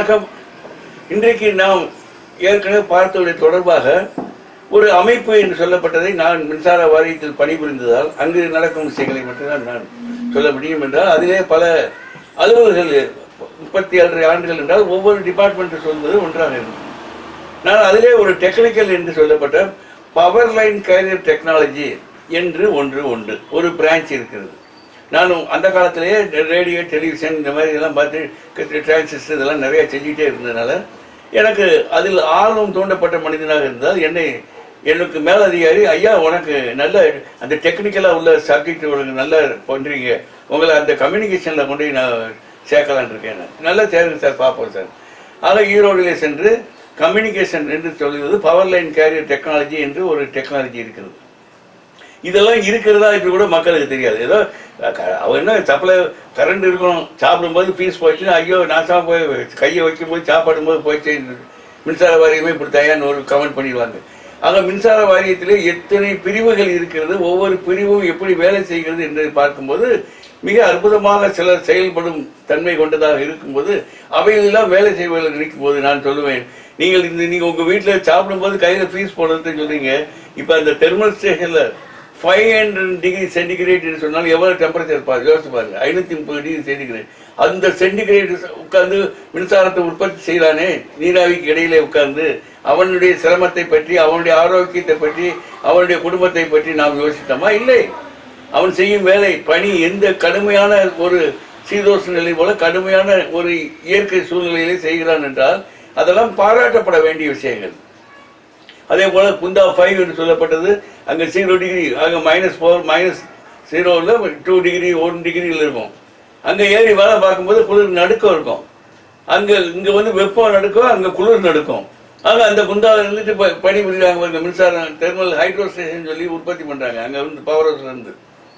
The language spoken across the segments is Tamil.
வணக்கம் இன்றைக்கு நாம் ஏற்கனவே பார்த்ததை தொடர்பாக ஒரு அமைப்பு என்று சொல்லப்பட்டதை நான் மின்சார வாரியத்தில் பணிபுரிந்ததால் அங்கு நடக்கும் விஷயங்களை மட்டும்தான் நான் சொல்ல முடியும் என்றால் அதிலே பல அலுவலர்கள் முப்பத்தி ஏழரை ஆண்டுகள் என்றால் ஒவ்வொரு டிபார்ட்மெண்ட் சொல்வது ஒன்றாக இருக்கும் நான் அதிலே ஒரு டெக்னிக்கல் என்று சொல்லப்பட்ட பவர் லைன் கேரியர் டெக்னாலஜி என்று ஒன்று உண்டு ஒரு பிரான்ச் இருக்கிறது நானும் அந்த காலத்திலேயே ரேடியோ டெலிவிஷன் இந்த மாதிரி இதெல்லாம் பார்த்து டிரான்சிஸ்டர் இதெல்லாம் நிறைய செஞ்சுக்கிட்டே இருந்ததுனால எனக்கு அதில் ஆர்வம் தூண்டப்பட்ட மனிதனாக இருந்தால் என்னை எனக்கு மேலதிகாரி ஐயா உனக்கு நல்ல அந்த டெக்னிக்கலாக உள்ள சப்ஜெக்ட் உனக்கு நல்லா பண்ணுறீங்க உங்களை அந்த கம்யூனிகேஷனில் கொண்டு போய் நான் சேர்க்கலான்னு இருக்கேன் நான். நல்லா சேருங்க சார் பார்ப்போம் சார் ஆக ஈரோடிலே சென்று கம்யூனிகேஷன் என்று சொல்வது பவர் லைன் கேரியர் டெக்னாலஜி என்று ஒரு டெக்னாலஜி இருக்கிறது இதெல்லாம் இருக்கிறதா இப்படி கூட மக்களுக்கு தெரியாது ஏதோ க- அவன் என்ன சப்பளை கரண்ட் இருக்கணும் சாப்பிடும்போது பீஸ் போச்சுன்னா ஐயோ நாசமாக போய் கையை வைக்கும்போது சாப்பாடும்போது போச்சு மின்சார வாரியமே இப்படி தயான்னு ஒரு கமெண்ட் பண்ணிடுவாங்க ஆக மின்சார வாரியத்திலே எத்தனை பிரிவுகள் இருக்கிறது ஒவ்வொரு பிரிவும் எப்படி வேலை செய்கிறது என்று பார்க்கும்போது மிக அற்புதமாக சிலர் செயல்படும் தன்மை கொண்டதாக இருக்கும்போது அவைகளெல்லாம் வேலை செய்வதை நினைக்கும் போது நான் சொல்லுவேன் நீங்கள் இந்த நீங்கள் உங்கள் வீட்டில் சாப்பிடும்போது கையில் ஃபீஸ் போடுறதுன்னு சொல்றீங்க இப்போ அந்த தெர்மல் ஸ்டேஷனில் ஃபைவ் ஹண்ட்ரட் டிகிரி சென்டிகிரேட் சொன்னால் எவ்வளவு டெம்பரேச்சர் பாருங்க யோசிச்சு பாருங்க ஐநூத்தி முப்பது டிகிரி சென்டிகிரேட் அந்த சென்டிகிரேட் உட்கார்ந்து மின்சாரத்தை உற்பத்தி செய்யலானே நீராவிக்கு இடையிலே உட்கார்ந்து அவனுடைய சிரமத்தை பற்றி அவனுடைய ஆரோக்கியத்தை பற்றி அவனுடைய குடும்பத்தை பற்றி நாம் யோசித்தோமா இல்லை அவன் செய்யும் வேலை பணி எந்த கடுமையான ஒரு சீதோஷ நிலை போல கடுமையான ஒரு இயற்கை சூழ்நிலையிலே செய்கிறான் என்றால் அதெல்லாம் பாராட்டப்பட வேண்டிய விஷயங்கள் அதே போல குந்தா ஃபைவ் என்று சொல்லப்பட்டது அங்கே ஜீரோ டிகிரி அங்கே மைனஸ் ஃபோர் மைனஸ் ஜீரோவில் டூ டிகிரி ஒன் டிகிரியில் இருக்கும் அங்கே ஏறி வேலை பார்க்கும்போது குளிர் நடுக்கம் இருக்கும் அங்கே இங்கே வந்து வெப்பம் நடுக்கும் அங்கே குளிர் நடுக்கும் ஆக அந்த குந்தாவில் இருந்துட்டு ப- பணி புரியுறாங்க பாருங்க மின்சாரம் தெர்மல் ஹைட்ரோ ஸ்டேஷன் சொல்லி உற்பத்தி பண்ணுறாங்க அங்கே வந்து பவர் ஹவுஸ்ல இருந்து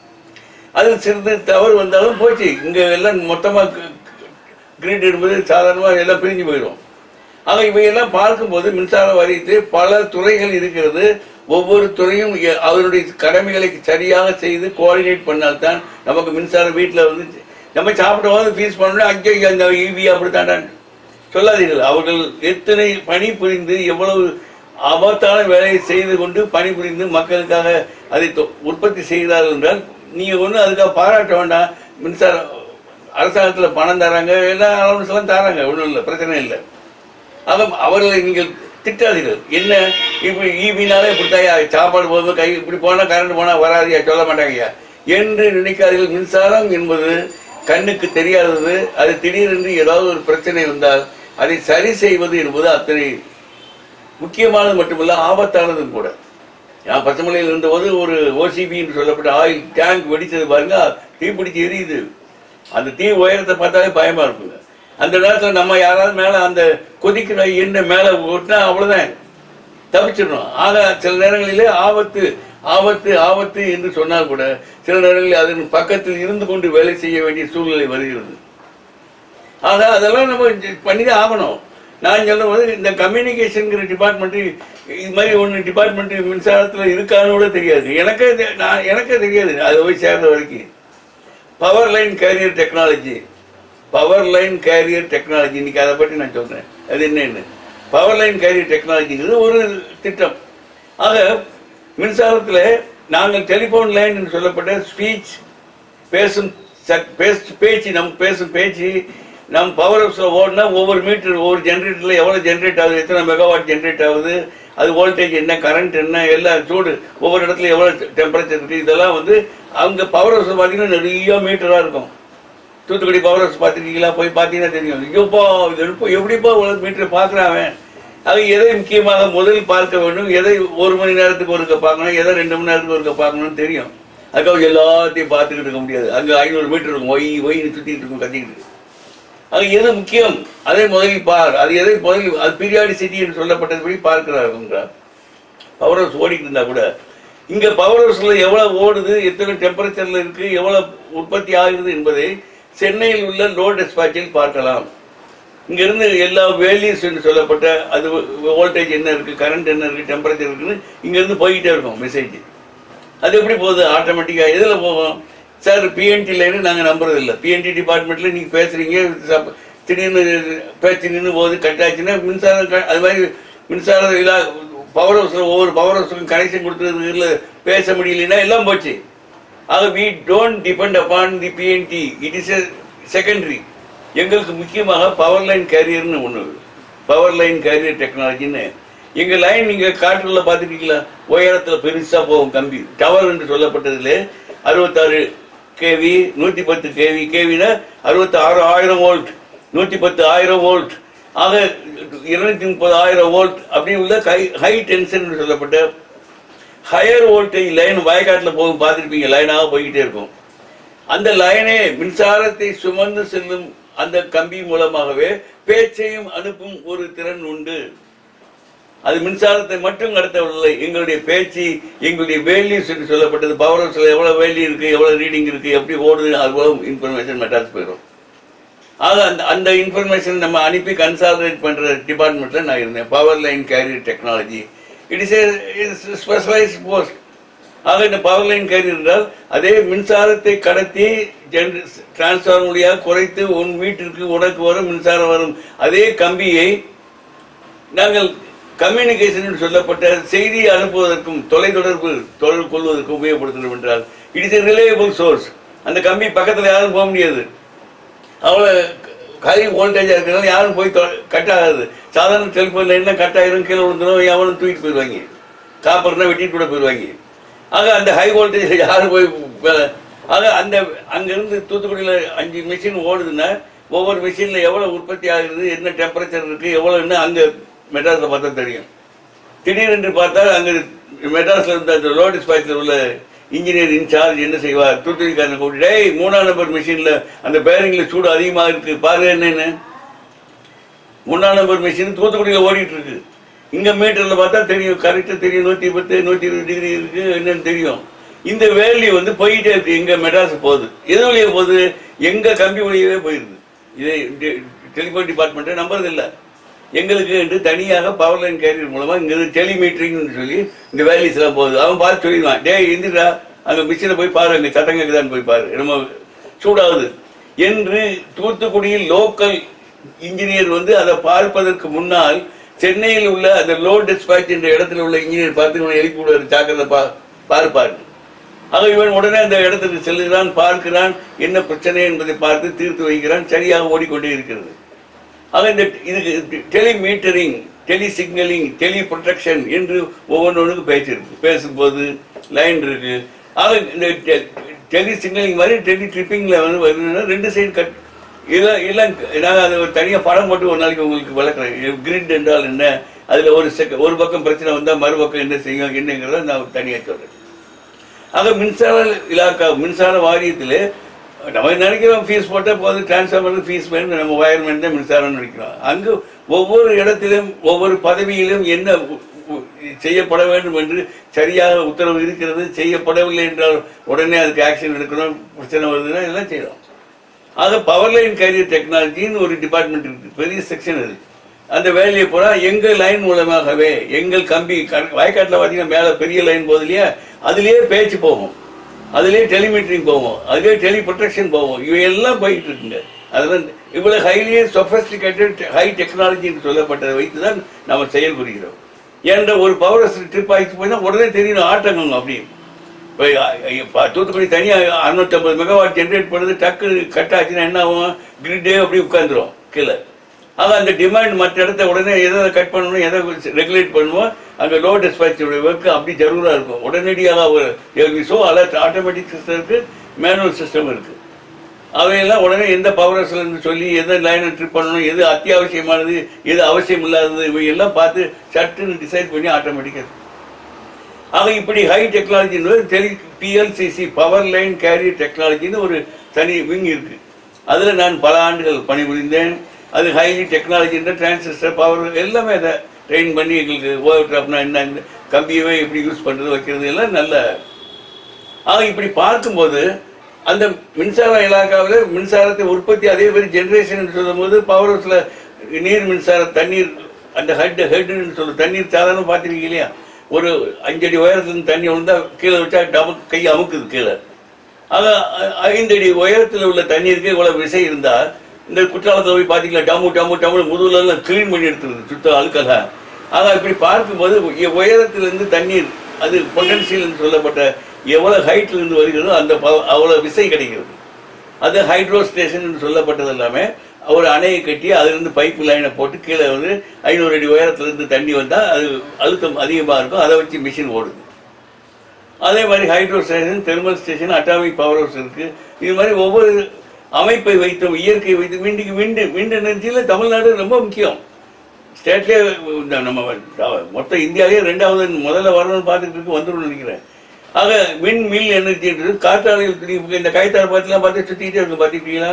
அதில் சிறிது தவறு வந்தாலும் போச்சு இங்கே எல்லாம் மொத்தமாக கிரீட் என்பது சாதாரணமாக எல்லாம் பிரிஞ்சு போயிடும் ஆக இவையெல்லாம் பார்க்கும்போது மின்சார வாரியத்தில் பல துறைகள் இருக்கிறது ஒவ்வொரு துறையும் எ- அதனுடைய கடமைகளை சரியாக செய்து கோஆர்டினேட் பண்ணால்தான் நமக்கு மின்சாரம் வீட்டில் வந்து நம்ம சாப்பிடும் போது ஃபீஸ் பண்ணணும் அங்கே இங்க அந்த ஈவி அப்படித்தாண்டான் சொல்லாதீர்கள் அவர்கள் எத்தனை பணி புரிந்து எவ்வளவு ஆபத்தான வேலையை செய்து கொண்டு பணி புரிந்து மக்களுக்காக அதை தொ- உற்பத்தி செய்கிறார்கள் என்றால் நீங்கள் ஒன்றும் அதுக்காக பாராட்ட வேண்டாம் மின்சார அரசாங்கத்தில் பணம் தராங்க எல்லா அலவன்ஸ் எல்லாம் தராங்க ஒன்றும் இல்லை பிரச்சனை இல்லை ஆக அவர்களை நீங்கள் திட்டாதீர்கள் என்ன இப்படி ஈவினாலே இப்படித்தாயா சாப்பாடு போகும்போது கை இப்படி போனால் கரண்ட் போனால் வராதியா சொல்ல மாட்டாங்கய்யா என்று நினைக்காதீர்கள் மின்சாரம் என்பது கண்ணுக்கு தெரியாதது அது திடீரென்று ஏதாவது ஒரு பிரச்சனை வந்தால் அதை சரி செய்வது என்பது அத்தனை முக்கியமானது மட்டுமல்ல ஆபத்தானதும் கூட நான் பச்சைமலையில் இருந்தபோது ஒரு ஓசிபி என்று சொல்லப்பட்ட ஆயில் டேங்க் வெடிச்சது பாருங்க தீ பிடிச்சி எரியுது அந்த தீ உயரத்தை பார்த்தாலே பயமா இருக்குங்க அந்த நேரத்தில் நம்ம யாராவது மேலே அந்த கொதிக்கிற எண்ணெய் மேலே ஓட்டினா அவ்வளோதான் தப்பிச்சிடணும் ஆக சில நேரங்களிலே ஆபத்து ஆபத்து ஆபத்து என்று சொன்னால் கூட சில நேரங்களில் அதன் பக்கத்தில் இருந்து கொண்டு வேலை செய்ய வேண்டிய சூழ்நிலை வருகிறது ஆக அதெல்லாம் நம்ம பண்ணிதான் ஆகணும் நான் சொல்லும்போது இந்த கம்யூனிகேஷனுங்கிற டிபார்ட்மெண்ட் இது மாதிரி ஒன்று டிபார்ட்மெண்ட் மின்சாரத்தில் இருக்கான்னு கூட தெரியாது எனக்கே தெ- நான் எனக்கே தெரியாது அது போய் சேர்ந்த வரைக்கும் power line carrier technology power line carrier technology இன்னைக்கு அதை பற்றி நான் சொல்றேன் அது என்னன்னு பவர் லைன் கேரியர் டெக்னாலஜிங்கிறது ஒரு திட்டம் ஆக மின்சாரத்தில் நாங்கள் டெலிஃபோன் லைன் என்று சொல்லப்பட்ட ஸ்பீச் பேசும் சக்- பேசு பேச்சு நம் பேசும் பேச்சு நம் பவர் ஹவுஸில் ஓடினா ஒவ்வொரு மீட்டர் ஒவ்வொரு ஜென்ரேட்டரில் எவ்வளோ ஜென்ரேட் ஆகுது எத்தனை மெகாவாட் ஜென்ரேட் ஆகுது அது வோல்டேஜ் என்ன கரண்ட் என்ன எல்லாம் சூடு ஒவ்வொரு இடத்துல எவ்வளோ டெம்பரேச்சர் இருக்குது இதெல்லாம் வந்து அங்கே பவர் ஹவுஸில் பார்த்தீங்கன்னா நிறைய மீட்டராக இருக்கும் தூத்துக்குடி பவர் ஹவுஸ் பார்த்துருக்கீங்களா போய் பார்த்தீங்கன்னா தெரியும் ஐயோப்பா இது எப்போ எப்படிப்பா இவ்வளோ மீட்டர் பார்க்குறான் அவன் அது எதை முக்கியமாக முதலில் பார்க்க வேண்டும் எதை ஒரு மணி நேரத்துக்கு ஒருக்க பார்க்கணும் எதை ரெண்டு மணி நேரத்துக்கு ஒருக்க பார்க்கணும்னு தெரியும் அதுக்காக எல்லாத்தையும் பார்த்துக்கிட்டு இருக்க முடியாது அங்கே ஐநூறு மீட்டர் இருக்கும் ஒய் ஒய்னு சுற்றிட்டு இருக்கும் கத்திக்கிட்டு அது எது முக்கியம் அதை முதலில் பார் அது எதை முதலில் அது பீரியாடிசிட்டி என்று சொல்லப்பட்டதுபடி பார்க்கிறார்கள் பவர் ஹவுஸ் ஓடிட்டு இருந்தா கூட இங்க பவர் ஹவுஸ்ல எவ்வளவு ஓடுது எத்தனை டெம்பரேச்சர்ல இருக்கு எவ்வளவு உற்பத்தி ஆகுது என்பதை சென்னையில் உள்ள லோ டெஸ்பாச்சில் பார்க்கலாம் இங்க இருந்து எல்லா வேல்யூஸ் என்று சொல்லப்பட்ட அது வோல்டேஜ் என்ன இருக்கு கரண்ட் என்ன இருக்கு டெம்பரேச்சர் இருக்குன்னு இங்க இருந்து போய்கிட்டே இருக்கும் மெசேஜ் அது எப்படி போகுது ஆட்டோமேட்டிக்கா எதுல போகும் சார் பிஎன்டி லைன் நாங்க நம்புறது இல்லை பிஎன்டி டிபார்ட்மெண்ட்ல நீங்க பேசுறீங்க திடீர்னு பேச்சு நின்று போகுது கட் ஆச்சுன்னா மின்சாரம் க- அது மாதிரி மின்சார இல்லா பவர் ஹவுஸில் ஒவ்வொரு பவர் ஹவுஸுக்கும் கனெக்ஷன் கொடுத்தது இல்லை பேச முடியலன்னா எல்லாம் போச்சு ஆக we don't depend upon the PNT it is a secondary எங்களுக்கு முக்கியமாக பவர் லைன் கேரியர்னு ஒன்று பவர் லைன் கேரியர் டெக்னாலஜின்னு எங்கள் லைன் நீங்கள் காற்றுல பார்த்துருக்கீங்களா உயரத்தில் பெருசாக போகும் கம்பி டவர் என்று சொல்லப்பட்டதுல அறுபத்தாறு கேவி நூற்றி பத்து கேவி கேவினா அறுபத்தி ஆறு ஆயிரம் வோல்ட் நூற்றி பத்து ஆயிரம் வோல்ட் ஆக இருநூத்தி முப்பது ஆயிரம் வோல்ட் அப்படி உள்ள ஹை ஹை டென்ஷன் சொல்லப்பட்ட ஹையர் வோல்டேஜ் லைன் வயக்காட்டில் போகும் பார்த்துருப்பீங்க லைனாக போய்கிட்டே இருக்கும் அந்த லைனே மின்சாரத்தை சுமந்து செல்லும் அந்த கம்பி மூலமாகவே பேச்சையும் அனுப்பும் ஒரு திறன் உண்டு அது மின்சாரத்தை மட்டும் கடத்தவில்லை எங்களுடைய பேச்சு எங்களுடைய வேல்யூஸ் என்று சொல்லப்பட்டது பவர் ஹவுஸில் எவ்வளோ வேல்யூ இருக்கு எவ்வளோ ரீடிங் இருக்கு எப்படி ஓடுது அது போல இன்ஃபர்மேஷன் மெட்டாஸ் போயிடும் ஆக அந்த அந்த இன்ஃபர்மேஷன் நம்ம அனுப்பி கன்சாலிடேட் பண்ணுற டிபார்ட்மெண்ட்டில் நான் இருந்தேன் power line carrier technology it is a specialised post ஆக இந்த பவர் லைன் கேரியர் என்றால் அதே மின்சாரத்தை கடத்தி ஜென் டிரான்ஸ்ஃபார்மர் வழியாக குறைத்து உன் வீட்டிற்கு உனக்கு வரும் மின்சாரம் வரும் அதே கம்பியை நாங்கள் கம்யூனிகேஷன் சொல்லப்பட்ட செய்தி அனுப்புவதற்கும் தொலைத்தொடர்பு தொடர்பு கொள்வதற்கு உபயோகப்படுத்துகிறோம் என்றால் இட் இஸ் ரிலையபிள் சோர்ஸ் அந்த கம்பி பக்கத்தில் யாரும் போக முடியாது அவ்வளோ ஹை வோல்டேஜாக இருக்கிறனால யாரும் போய் கட் ஆகாது சாதாரண டெலிஃபோன் லைன்லாம் கட் ஆகிரும் கீழே விழுந்துடும் எவனும் தூக்கிட்டு போயிடுவாங்க காப்பர்னா வெட்டிட்டு கூட போயிடுவாங்க ஆக அந்த ஹை வோல்டேஜ் யாரும் போய் வேலை- ஆக அந்த அங்கேருந்து தூத்துக்குடியில் அஞ்சு மிஷின் ஓடுதுன்னா ஒவ்வொரு மிஷினில் எவ்வளோ உற்பத்தி ஆகுது என்ன டெம்பரேச்சர் இருக்குது எவ்வளோன்னு அங்கே மெட்ராஸில் பார்த்தா தெரியும் திடீரென்று பார்த்தா அங்கே மெட்ராஸில் இருந்த அந்த லோ டிஸ்பேச்சில் உள்ள இன்ஜினியர் இன்சார்ஜ் என்ன செய்வார் தூத்துக்குடிக்காரனை கூப்பிட்டு டேய் மூணாம் நம்பர் மிஷினில் அந்த பேரிங்கில் சூடு அதிகமாக இருக்குது பாரு என்னன்னு மூணாம் நம்பர் மிஷின் தூத்துக்குடியில் ஓடிட்டு இருக்கு இங்கே மீட்டரில் பார்த்தா தெரியும் கரெக்டாக தெரியும் நூற்றி பத்து நூற்றி இருபது டிகிரி இருக்கு என்னன்னு தெரியும் இந்த வேல்யூ வந்து போயிட்டே இருக்கு எங்க மெட்ராஸ் போகுது எது வழியே போகுது எங்க கம்பி வழியவே போயிருது இதை டெலிஃபோன் டிபார்ட்மெண்ட்டை நம்புறது இல்லை எங்களுக்கு என்று தனியாக பவர் லைன் கேரியர் மூலமா இங்க டெலிமீட்டரிங்னு சொல்லி இந்த வேல்யூஸ் எல்லாம் போகுது அவன் பார்த்து சொல்லிடுவான் டேய் இந்திரா அங்க மிஷினை போய் பாரு அங்க சத்தம் கேக்குதான்னு போய் பாரு நம்ம சூடாகுது என்று தூத்துக்குடியில் லோக்கல் இன்ஜினியர் வந்து அதை பார்ப்பதற்கு முன்னால் சென்னையில் உள்ள அந்த லோ டிஸ்பேச் என்ற இடத்துல உள்ள இன்ஜினியர் பார்த்து இவனை எழுப்பி விடுவார் ஜாக்கிரதை பா பார்ப்பார் ஆக இவன் உடனே அந்த இடத்துக்கு செல்லுகிறான் பார்க்கிறான் என்ன பிரச்சனை என்பதை பார்த்து தீர்த்து வைக்கிறான் சரியாக ஓடிக்கொண்டே இருக்கிறது ஆக இந்த இதுக்கு டெலிமீட்டரிங் டெலி சிக்னலிங் டெலி ப்ரொடெக்ஷன் என்று ஒவ்வொன்றொன்றுக்கு பேச்சு இருக்கு பேசும்போது லைன் இருக்கு ஆக இந்த டெலி சிக்னலிங் மாதிரி டெலி ட்ரிப்பிங்கில் வந்து வருதுன்னா ரெண்டு சைடு கட் இதெல்லாம் எல்லாம் நான் அதை ஒரு தனியாக படம் போட்டு ஒரு நாளைக்கு உங்களுக்கு விளக்குறேன் கிரிட் என்றால் என்ன அதில் ஒரு செக ஒரு பக்கம் பிரச்சனை வந்தால் மறுபக்கம் என்ன செய்யும் என்னங்கிறத நான் தனியாக சொல்கிறேன் ஆக மின்சார இலாக்கா மின்சார வாரியத்தில் நம்ம நினைக்கிறோம் ஃபீஸ் போட்டால் போதும் டிரான்ஸ்ஃபார்மர் ஃபீஸ் வேணும் நம்ம வயர்மேன் தான் மின்சாரம்னு நினைக்கிறோம் அங்கு ஒவ்வொரு இடத்திலும் ஒவ்வொரு பதவியிலும் என்ன உ- உ- செய்யப்பட வேண்டும் என்று சரியாக உத்தரவு இருக்கிறது செய்யப்படவில்லை என்றால் உடனே அதுக்கு ஆக்ஷன் எடுக்கணும் பிரச்சனை வருதுன்னா இதெல்லாம் செய்யலாம் ஆக பவர் லைன் கேரியர் டெக்னாலஜின்னு ஒரு டிபார்ட்மெண்ட் இருக்கு பெரிய செக்ஷன் அது அந்த வேலையை பூரா எங்கள் லைன் மூலமாகவே எங்கள் கம்பி க- வயக்காட்டில் பார்த்தீங்கன்னா மேலே பெரிய லைன் போகுது இல்லையா அதுலேயே பேச்சு போகும் அதுலேயே டெலிமீட்டரிங் போவோம் அதுலேயே டெலி ப்ரொடெக்ஷன் போவோம் இவையெல்லாம் போயிட்டு இருக்குங்க அதெல்லாம் இவ்வளோ ஹைலியே சொஃபஸ்டிகேட்டட் ஹை டெக்னாலஜின்னு சொல்லப்பட்டதை வைத்து தான் நம்ம செயல்புரிகிறோம் ஏன்ற ஒரு பவர் ட்ரிப் ஆகிட்டு போயினா உடனே தெரியணும் ஆட்டங்க அப்படி இப்போ இப்போ தூத்துக்குடி தனியாக அறுநூத்தம்பது மெகாவாட் ஜென்ரேட் பண்ணுறது டக்கு கட் ஆச்சுன்னா என்ன ஆகும் கிரிட்டே அப்படி உட்காந்துரும் கீழே ஆக அந்த டிமாண்ட் மற்ற இடத்த உடனே எதை கட் பண்ணணும் எதை ரெகுலேட் பண்ணுவோம் அங்கே லோ டிஸ்பேச்சோட ஒர்க்கு அப்படி ஜரூராக இருக்கும் உடனடியாக ஒரு ஸோ அலர்ட் ஆட்டோமேட்டிக் சிஸ்டம் இருக்குது மேனுவல் சிஸ்டம் இருக்குது அவையெல்லாம் உடனே எந்த பவர் ஹவுஸ்லேருந்து சொல்லி எந்த லைனை ட்ரிப் பண்ணணும் எது அத்தியாவசியமானது எது அவசியம் இல்லாதது இவையெல்லாம் பார்த்து சட்டுன்னு டிசைட் பண்ணி ஆட்டோமேட்டிக்காக ஆக இப்படி high technology tele PLCC power line carrier டெக்னாலஜின்னு ஒரு தனி விங் இருக்கு அதில் நான் பல ஆண்டுகள் பணிபுரிந்தேன் அது ஹைலி டெக்னாலஜின்ற டிரான்சிஸ்டர் பவர் எல்லாமே அதை ட்ரெயின் பண்ணி எங்களுக்கு ஓவர் ட்ராப்னா என்ன இந்த கம்பியவே எப்படி யூஸ் பண்ணுறது வைக்கிறது எல்லாம் நல்ல ஆக இப்படி பார்க்கும்போது அந்த மின்சார இலாக்காவில் மின்சாரத்தை உற்பத்தி அதே மாதிரி ஜென்ரேஷன் சொல்லும்போது பவர் ஹவுஸில் நீர் மின்சார தண்ணீர் அந்த ஹெட் ஹெட்னு சொல்ல தண்ணீர் சாதாரண பார்த்துருக்கீங்க இல்லையா ஒரு அஞ்சடி உயரத்துலேருந்து தண்ணி விழுந்தா கீழே வச்சா டபுள் கை அமுக்குது கீழே ஆக ஐ- ஐந்தடி உயரத்தில் உள்ள தண்ணீருக்கு இவ்வளவு விசை இருந்தால் இந்த குற்றாலத்தில் போய் பார்த்தீங்களா டம்மு டம்மு டம்மு முதுகுல எல்லாம் க்ளீன் பண்ணி எடுத்துருது சுத்தம் அழுக்கல ஆக இப்படி பார்க்கும்போது உய- உயரத்திலிருந்து தண்ணீர் அது பொட்டன்சியல் சொல்லப்பட்ட எவ்வளோ ஹைட்ல இருந்து வருகிறதோ அந்த ப- அவ்வளோ விசை கிடைக்கிறது அது ஹைட்ரோ ஸ்டேஷன் சொல்லப்பட்டது எல்லாமே ஒரு அணையை கட்டி அதிலிருந்து பைப் லைனை போட்டு கீழே வந்து ஐநூறு அடி உயரத்துலேருந்து தண்ணி வந்தால் அது அழுத்தம் அதிகமாக இருக்கும் அதை வச்சு மிஷின் ஓடுது அதே மாதிரி hydro station thermal station atomic power house இருக்குது இது மாதிரி ஒவ்வொரு அமைப்பை வைத்து இயற்கை வைத்து விண்டுக்கு விண்டு விண்டு எனர்ஜியில் தமிழ்நாடு ரொம்ப முக்கியம் ஸ்டேட்லேயே இந்த நம்ம மொத்த இந்தியாவிலேயே ரெண்டாவது முதல்ல வரணும்னு பார்த்துட்டு இருக்கு வந்துடும் நினைக்கிறேன் ஆக விண் மில் எனர்ஜின்றது காற்றாலையில் திடீர் இந்த கைத்தாறு பார்த்துலாம் பார்த்து சுற்றிக்கிட்டே இருக்கும் பார்த்துக்கிட்டீங்களா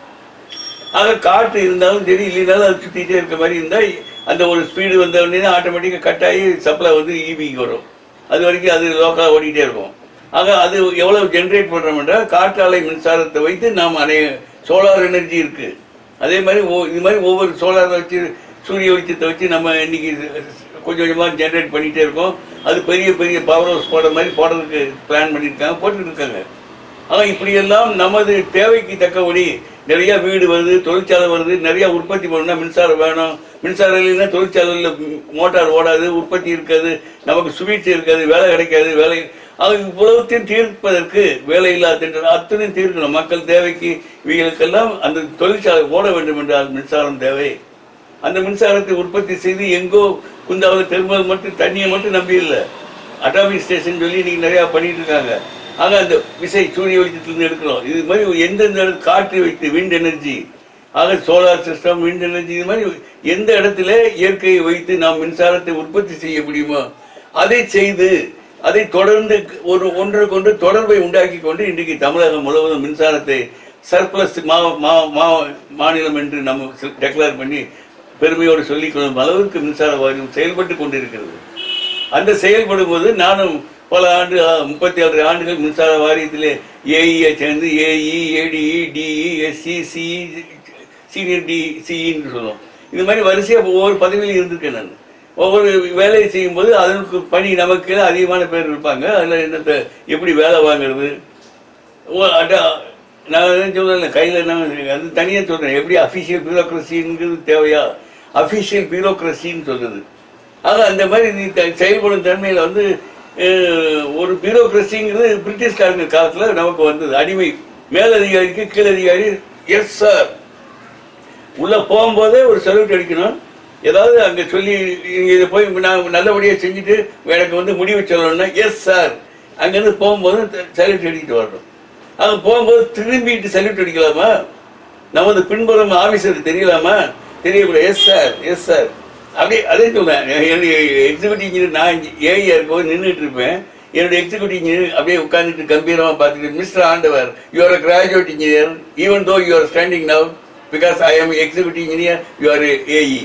ஆக காற்று இருந்தாலும் சரி இல்லைனாலும் அது சுற்றிட்டே இருக்க மாதிரி இருந்தால் அந்த ஒரு ஸ்பீடு வந்த உடனே ஆட்டோமேட்டிக்காக கட் ஆகி சப்ளை வந்து ஈபிக்கு வரும் அது வரைக்கும் அது லோக்கலாக ஓடிக்கிட்டே இருக்கும் ஆக அது எவ்வளவு ஜென்ரேட் பண்ணுறோம் என்றால் காற்றாலை மின்சாரத்தை வைத்து நாம் அனைய சோலார் எனர்ஜி இருக்குது அதே மாதிரி ஒ- இது மாதிரி ஒவ்வொரு சோலாரை வச்சு சூரிய வெளிச்சத்தை வச்சு நம்ம இன்னைக்கு கொஞ்சம் கொஞ்சமாக ஜென்ரேட் பண்ணிகிட்டே இருக்கோம் அது பெரிய பெரிய பவர் ஹவுஸ் போடுற மாதிரி போடுறதுக்கு பிளான் பண்ணியிருக்காங்க போட்டுட்டு இருக்காங்க ஆனால் இப்படியெல்லாம் நமது தேவைக்கு தக்கபடி நிறைய வீடு வருது தொழிற்சாலை வருது நிறைய உற்பத்தி பண்ணணும்னா மின்சாரம் வேணும் மின்சாரம் இல்லைன்னா தொழிற்சாலையில் மோட்டார் ஓடாது உற்பத்தி இருக்காது நமக்கு சுவீட்ஸ் இருக்காது வேலை கிடைக்காது வேலை அது இவ்வளவுத்தையும் தீர்ப்பதற்கு வேலை இல்லாத திட்டம் அத்தனையும் தீர்க்கணும் மக்கள் தேவைக்கு இவைகளுக்கெல்லாம் அந்த தொழிற்சாலை ஓட வேண்டும் என்றால் மின்சாரம் தேவை அந்த மின்சாரத்தை உற்பத்தி செய்து எங்கோ குந்தாவது தெருமல் மட்டும் தண்ணியை மட்டும் நம்பி இல்லை அட்டாமிக் ஸ்டேஷன் சொல்லி இன்னைக்கு நிறையா பண்ணிட்டு இருக்காங்க ஆக அந்த விசை சூரிய வெளிச்சத்திலிருந்து எடுக்கிறோம் இது மாதிரி எந்தெந்த இடத்து காற்று வைத்து விண்ட் எனர்ஜி ஆக சோலார் சிஸ்டம் விண்ட் எனர்ஜி இது மாதிரி எந்த இடத்துல இயற்கையை வைத்து நாம் மின்சாரத்தை உற்பத்தி செய்ய முடியுமோ அதை செய்து அதை தொடர்ந்து ஒரு ஒன்றுக்கொன்று தொடர்பை உண்டாக்கி கொண்டு இன்றைக்கு தமிழகம் முழுவதும் மின்சாரத்தை சர்ப்ளஸ் மா மா மா மாநிலம் என்று நம்ம டெக்ளேர் பண்ணி பெருமையோடு சொல்லிக் கொள்ளும் அளவிற்கு மின்சார வாரியம் செயல்பட்டு கொண்டிருக்கிறது அந்த செயல்படும் போது நானும் பல ஆண்டு முப்பத்தி ஆறு ஆண்டுகள் மின்சார வாரியத்திலே ஏஇயை சேர்ந்து AE ADE DE SE CE senior D சிஇன்னு சொல்லுவோம் இது மாதிரி வரிசையாக ஒவ்வொரு பதவியிலும் இருந்திருக்கேன் நான் ஒவ்வொரு வேலையை செய்யும்போது அதற்கு பணி நமக்கு அதிகமான பேர் இருப்பாங்க அதில் என்னத்தை எப்படி வேலை வாங்குறது ஓ, அட- நான் என்ன சொல்றேன் கையில் நான் அது தனியாக சொல்கிறேன் எப்படி அஃபிஷியல் பியூரோக்ரஸிங்கிறது தேவையா அஃபிஷியல் பியூரோக்ரஸின்னு சொல்லுது ஆக அந்த மாதிரி நீ த- செயல்படும் தன்மையில் வந்து அஹ், ஒரு பியூரோக்ரஸிங்கிறது பிரிட்டிஷ்காரங்க காலத்தில் நமக்கு வந்தது அடிமை மேலதிகாரிக்கு கீழதிகாரி எஸ் சார் உள்ள போகும்போதே ஒரு சல்யூட் அடிக்கணும் ஏதாவது அங்கே சொல்லி இங்கே இதை போய் நான் நல்லபடியாக செஞ்சுட்டு எனக்கு வந்து முடிவு சொல்லணும்னா எஸ் சார் அங்கேருந்து போகும்போது சல்யூட் அடிக்கிட்டு வரணும் அங்கே போகும்போது திரும்பிட்டு சல்யூட் அடிக்கலாமா நமது பின்புறம் ஆஃபீஸருக்கு தெரியலாமா தெரியக்கூடாது எஸ் சார் எஸ் சார் அப்படியே அதே சொல்றேன் என்னுடைய எக்ஸிக்யூட்டிவ் இன்ஜினியர் நான் ஏஐயா இருக்கும்போது நின்றுட்டு இருப்பேன் என்னுடைய எக்ஸிக்யூட்டிவ் இன்ஜினியர் அப்படியே உட்கார்ந்துட்டு கம்பீரமாக பார்த்துட்டு mister Andavar you are graduate engineer even though you are standing now because I am executive engineer you are AE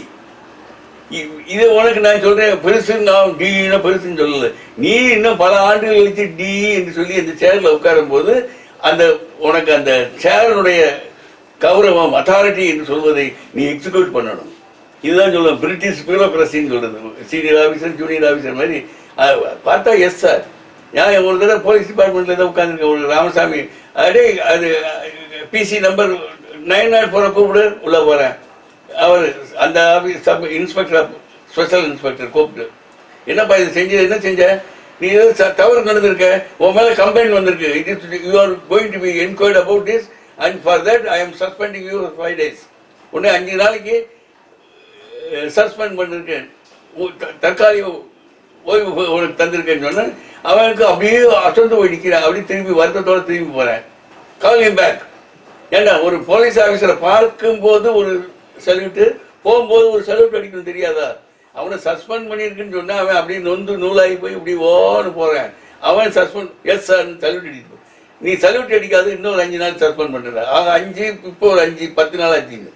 இது உனக்கு நான் சொல்றேன் பெருசு நான் டினா பெருசுன்னு சொல்லல நீ இன்னும் பல ஆண்டுகள் கழிச்சு டி என்று சொல்லி அந்த சேர்ல உட்காரும் போது அந்த உனக்கு அந்த சேரனுடைய கௌரவம் அத்தாரிட்டி என்று சொல்வதை நீ எக்ஸிக்யூட் பண்ணணும் இதுதான் சொல்லுவேன் பிரிட்டிஷ் பியூரோக்ரஸின்னு சொல்றது சீனியர் ஆஃபீஸர் ஜூனியர் ஆஃபீஸர் மாதிரி அஹ், பார்த்தா எஸ் சார் நான் ஒரு தடவை போலீஸ் டிபார்ட்மெண்ட்ல தான் உட்காந்துருக்கேன் ஒரு ராமசாமி அடே அது பிசி நம்பர் நைன் நாட் ஃபோரை கூப்பிடு உள்ள போறேன் அவர் அந்த office sub inspector special inspector கூப்பிட்டு என்னப்பா இது செஞ்சது என்ன செஞ்ச நீ ஏதோ ச- தவறு நடந்திருக்க உன் மேல கம்ப்ளைண்ட் வந்திருக்கு it is you are going to be enquired about this and for that I am suspending you five days உடனே அஞ்சு நாளைக்கு சஸ்பெண்ட் பண்ணிருக்கேன் உ- த- தற்காலிக ஓய்வு உ- உனக்கு தந்திருக்கேன்னு சொன்னேன் அவனுக்கு அப்படியே அசந்து போய் நிற்கிறேன் அப்படியே திரும்பி வருத்தத்தோட திரும்பி போறேன் கால் பேக் ஏண்டா ஒரு போலீஸ் ஆஃபீஸரை பார்க்கும்போது ஒரு சல்யூட்டு போகும்போது ஒரு சல்யூட் அடிக்கணும் தெரியாதா அவனை சஸ்பெண்ட் பண்ணியிருக்குன்னு சொன்னா அவன் அப்படியே நொந்து நூலாகி போய் இப்படி ஓன்னு போறேன் அவன் சஸ்பெண்ட் எஸ் சார் சல்யூட் அடிக்கணும் நீ சல்யூட் அடிக்காது இன்னொரு அஞ்சு நாள் சஸ்பெண்ட் பண்ணுற ஆக அஞ்சு இப்போ ஒரு அஞ்சு பத்து நாள் ஆச்சுங்க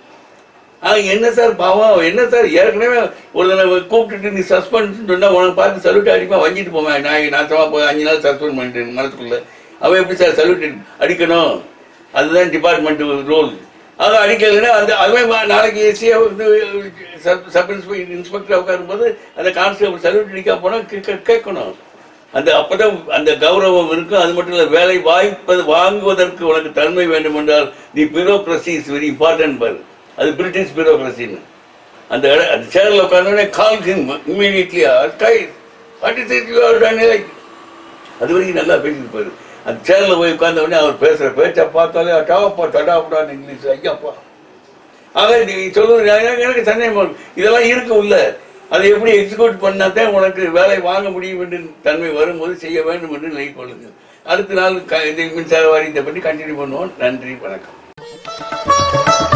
ஆ என்ன சார் பாவம் என்ன சார் ஏற்கனவே ஒரு தடவை கூப்பிட்டுட்டு நீ சஸ்பெண்ட் சொன்னா உனக்கு பார்த்து சல்யூட் அடிப்பா வஞ்சிட்டு போவேன் நான் நாசமா போய் அஞ்சு நாள் சஸ்பெண்ட் பண்ணிட்டேன் மனசுக்குள்ள அவன் எப்படி சார் சல்யூட் அடிக்கணும் அதுதான் டிபார்ட்மெண்ட் ரூல் அது அடிக்கலைன்னா அந்த அதுவே மா- நாளைக்கு எஸ்சியா வந்து சப் சப் இன்ஸ்பெக்டர் இன்ஸ்பெக்டர் உட்காரும்போது அந்த கான்ஸ்டபிள் சல்யூட் அடிக்காம போனால் கேட்கணும் அந்த அப்பதான் அந்த கௌரவம் இருக்கும் அது மட்டும் இல்லை வேலை வாய்ப்பது வாங்குவதற்கு உனக்கு தன்மை வேண்டும் என்றால் the bureaucracy is very important பாரு அது பிரிட்டிஷ் பியூரோக்ரஸின்னு அந்த இட அந்த சேரில் உட்காந்தோடனே கால் ஹிம் இம்மீடியட்லி கை what is it you are done like அது வரைக்கும் நல்லா பேசியிருப்பாரு அந்த சேரில் போய் உட்கார்ந்த உடனே அவர் பேசுகிற பேச்சை பார்த்தாலே அட்டாப்பா தடாப்படான்னு இங்கிலீஷ் ஐயாப்பா ஆக நீ சொல்லுவது எனக்கு எனக்கு சந்தேகம் வரும். இதெல்லாம் இருக்கு உள்ள அதை எப்படி எக்ஸிக்யூட் பண்ணாதான் உனக்கு வேலை வாங்க முடியும் என்று தன்மை வரும்போது செய்ய வேண்டும் என்று நிலை கொள்ளுங்கள் அடுத்த நாள் க- இது மின்சார வாரியத்தை பற்றி கண்டினியூ பண்ணுவோம் நன்றி வணக்கம்